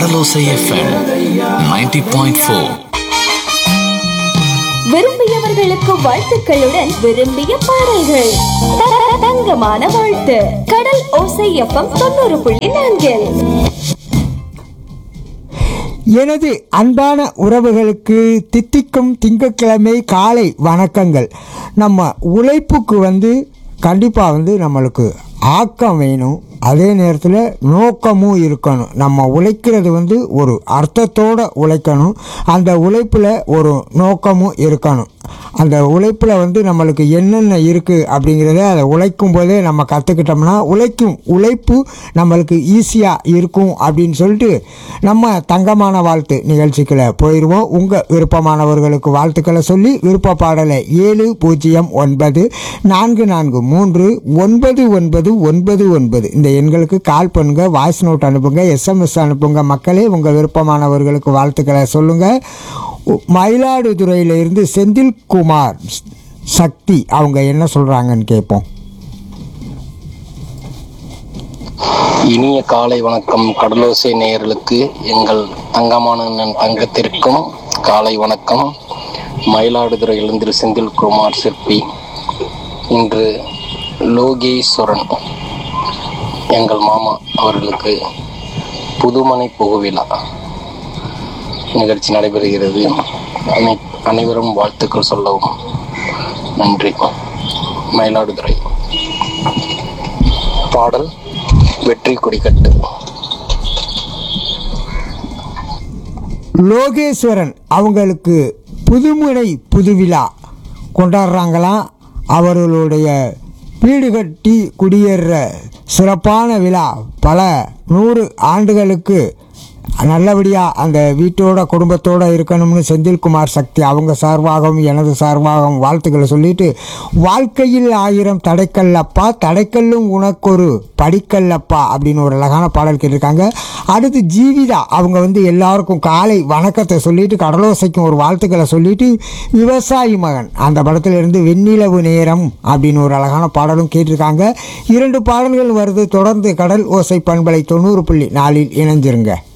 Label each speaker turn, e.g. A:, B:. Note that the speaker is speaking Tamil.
A: கடலோசை எஃப்எம் 90.4 பாயிண்ட் ஃபோர்
B: விரும்பியவர்களுக்கு வாழ்த்துக்களுடன் விரும்பிய பாடல்கள் த- தங்கமான வாழ்த்து கடல் ஓசை எஃப்எம் தொண்ணூறு புள்ளி நான்கில்
C: எனது அன்பான உறவுகளுக்கு தித்திக்கும் திங்கட்கிழமை காலை வணக்கங்கள் நம்ம உழைப்புக்கு வந்து கண்டிப்பாக வந்து நம்மளுக்கு ஆக்கம் வேணும் அதே நேரத்தில் நோக்கமும் இருக்கணும் நம்ம உழைக்கிறது வந்து ஒரு அர்த்தத்தோடு உழைக்கணும் அந்த உழைப்பில் ஒரு நோக்கமும் இருக்கணும் அந்த உழைப்பில் வந்து நம்மளுக்கு என்னென்ன இருக்குது அப்படிங்கிறத அதை உழைக்கும் போதே நம்ம கற்றுக்கிட்டோம்னா உழைக்கும் உழைப்பு நம்மளுக்கு ஈஸியாக இருக்கும் அப்படின்னு சொல்லிட்டு நம்ம தங்கமான வாழ்த்து நிகழ்ச்சிக்குள்ள போயிடுவோம் உங்கள் விருப்பமானவர்களுக்கு வாழ்த்துக்களை சொல்லி விருப்ப பாடலை ஏழு பூஜ்ஜியம் ஒன்பது நான்கு நான்கு மூன்று ஒன்பது ஒன்பது ஒன்பது ஒன்பது இந்த எண்களுக்கு கால் பண்ணுங்க வாய்ஸ் நோட் அனுப்புங்க எஸ்எம்எஸ் அனுப்புங்க மக்களே உங்கள் விருப்பமானவர்களுக்கு வாழ்த்துக்களை சொல்லுங்கள் மயிலாடுதுறையில இருந்து செந்தில்குமார் சக்தி அவங்க என்ன சொல்கிறாங்கன்னு கேட்போம்
D: இனிய காலை வணக்கம் கடலோசை நேயர்களுக்கு எங்கள் தங்கமான அண்ணன் தங்கத்திற்கும் காலை வணக்கம் மயிலாடுதுறையிலிருந்து செந்தில்குமார் சிற்பி இன்று லோகேஸ்வரன் எங்கள் மாமா அவர்களுக்கு புதுமனை புகுவிழா நிகழ்ச்சி நடைபெறுகிறது அனை அனைவரும் வாழ்த்துக்கள் சொல்லவும் நன்றி மயிலாடுதுறை பாடல் வெற்றி கொடிக்கட்டு
C: லோகேஸ்வரன் அவங்களுக்கு புதுமுனை புதுவிழா கொண்டாடுறாங்களாம் அவர்களுடைய வீடு கட்டி குடியேற சிறப்பான விழா பல நூறு ஆண்டுகளுக்கு நல்லபடியாக அந்த வீட்டோட குடும்பத்தோட இருக்கணும்னு செந்தில்குமார் சக்தி அவங்க சார்பாகவும் எனது சார்பாகவும் வாழ்த்துக்களை சொல்லிட்டு வாழ்க்கையில் ஆயிரம் தடைக்கல்லப்பா தடைக்கல்லும் உனக்கொரு படிக்கல்லப்பா அப்படின்னு ஒரு அழகான பாடல் கேட்டிருக்காங்க அடுத்து ஜீவிதா அவங்க வந்து எல்லாருக்கும் காலை வணக்கத்தை சொல்லிட்டு கடலோசைக்கும் ஒரு வாழ்த்துக்களை சொல்லிட்டு விவசாயி மகன் அந்த படத்துல இருந்து வெண்ணிலவு நேரம் அப்படின்னு ஒரு அழகான பாடலும் கேட்டிருக்காங்க இரண்டு பாடல்கள் வருது தொடர்ந்து கடல் ஓசை பண்பலை தொண்ணூறு புள்ளி நாலில் இணைஞ்சிருங்க